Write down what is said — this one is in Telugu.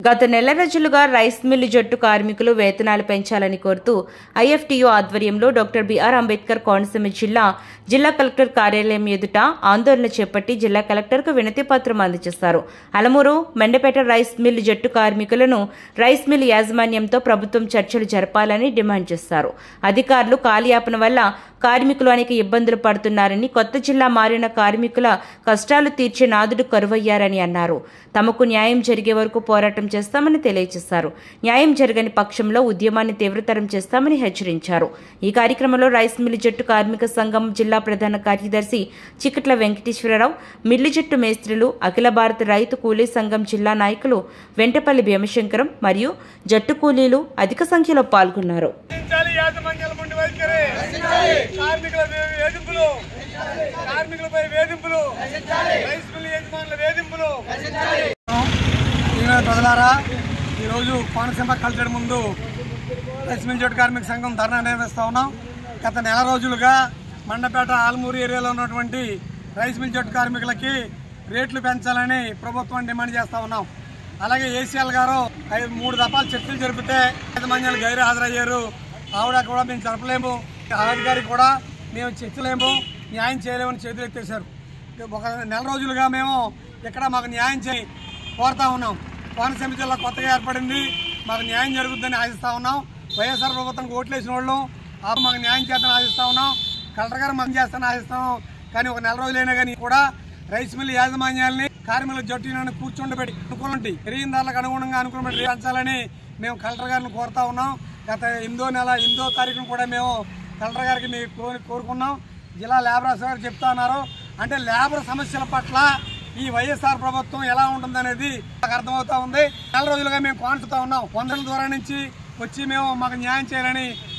గత నెల రోజులుగా రైస్ మిల్లు జట్టు కార్మికులు వేతనాలు పెంచాలని కోరుతూ ఐఎఫ్టీయూ ఆధ్వర్యంలో డాక్టర్ బిఆర్ అంబేద్కర్ కోనసీమ జిల్లా జిల్లా కలెక్టర్ కార్యాలయం ఎదుట ఆందోళన చేపట్టి జిల్లా కలెక్టర్కు వినతి పత్రం అందజేశారు అలమూరు మెండపేట రైస్ మిల్లు జట్టు కార్మికులను రైస్ మిల్లు యాజమాన్యంతో ప్రభుత్వం చర్చలు జరపాలని డిమాండ్ చేశారు అధికారులు కాలియాపన వల్ల కార్మికులు అనేక ఇబ్బందులు పడుతున్నారని కొత్త జిల్లా మారిన కార్మికుల కష్టాలు తీర్చే నాదుడు కరువయ్యారని అన్నారు తమకు న్యాయం జరిగే వరకు పోరాటం చేస్తామని తెలియజేశారు న్యాయం జరగని పక్షంలో ఉద్యమాన్ని తీవ్రతరం చేస్తామని హెచ్చరించారు ఈ కార్యక్రమంలో రైస్ మిల్లు జట్టు కార్మిక సంఘం జిల్లా ప్రధాన కార్యదర్శి చికట్ల వెంకటేశ్వరరావు మిల్లు జట్టు మేస్త్రులు అఖిల భారత రైతు కూలీ సంఘం జిల్లా నాయకులు వెంటపల్లి భీమశంకరం మరియు జట్టు కూలీలు అధిక సంఖ్యలో పాల్గొన్నారు రక్షించాలి యాజమాన్యాల ముందు వైఖరి కార్మికుల వే- వేధింపులు కార్మికులపై వేధింపులు రైస్ మిల్ యజమానుల వేధింపులు ఈరోజు ప్రజలారా ఈరోజు కోనసీమ కల్చర్ ముందు రైస్ మిల్ జట్టు కార్మిక సంఘం ధర్నా నిర్వహిస్తా ఉన్నాం గత నెల రోజులుగా మండపేట ఆల్మూరు ఏరియాలో ఉన్నటువంటి రైస్ మిల్ జట్టు కార్మికులకి రేట్లు పెంచాలని ప్రభుత్వం డిమాండ్ చేస్తా ఉన్నాం అలాగే ఏసీఎల్ గారు ఐదు మూడు దఫాలు చర్చలు జరిపితే యాజమాన్యాలు గైరు హాజరయ్యారు ఆవిడ కూడా మేము జరపలేము అధికారి కూడా మేము చర్చలేము న్యాయం చేయలేమని చేతులు ఎత్తేశారు ఒక నెల రోజులుగా మేము ఇక్కడ మాకు న్యాయం చేయి కోరుతా ఉన్నాం కోనసీమ జిల్లా కొత్తగా ఏర్పడింది మాకు న్యాయం జరుగుతుందని ఆశిస్తా ఉన్నాం వైఎస్ఆర్ ప్రభుత్వానికి ఓట్లు వేసిన వాళ్ళు ఆ మాకు న్యాయం చేద్దని ఆశిస్తా ఉన్నాం కలెక్టర్ గారు మనం చేస్తానని ఆశిస్తాం కానీ ఒక నెల రోజులైనా కానీ కూడా రైస్ మిల్ యాజమాన్యాల్ని కార్మికుల జట్టుని కూర్చుండబెట్టి అనుకూలంటి పెరిగిన ధరలకు అనుగుణంగా అనుకున్న పెంచాలని మేము కలెక్టర్ గారిని కోరుతా ఉన్నాం గత ఎనిమిదో నెల ఎనిమిదో తారీఖున కూడా మేము కలెక్టర్ గారికి మేము కోరి- కోరుకున్నాం జిల్లా లేబర్ ఆఫీసర్ గారు చెప్తా ఉన్నారు అంటే లేబర్ సమస్యల పట్ల ఈ వైఎస్ఆర్ ప్రభుత్వం ఎలా ఉంటుందనేది నాకు అర్థమవుతా ఉంది నెల రోజులుగా మేము కోనుతా ఉన్నాం వందల దూరం నుంచి వచ్చి మేము మాకు న్యాయం చేయాలని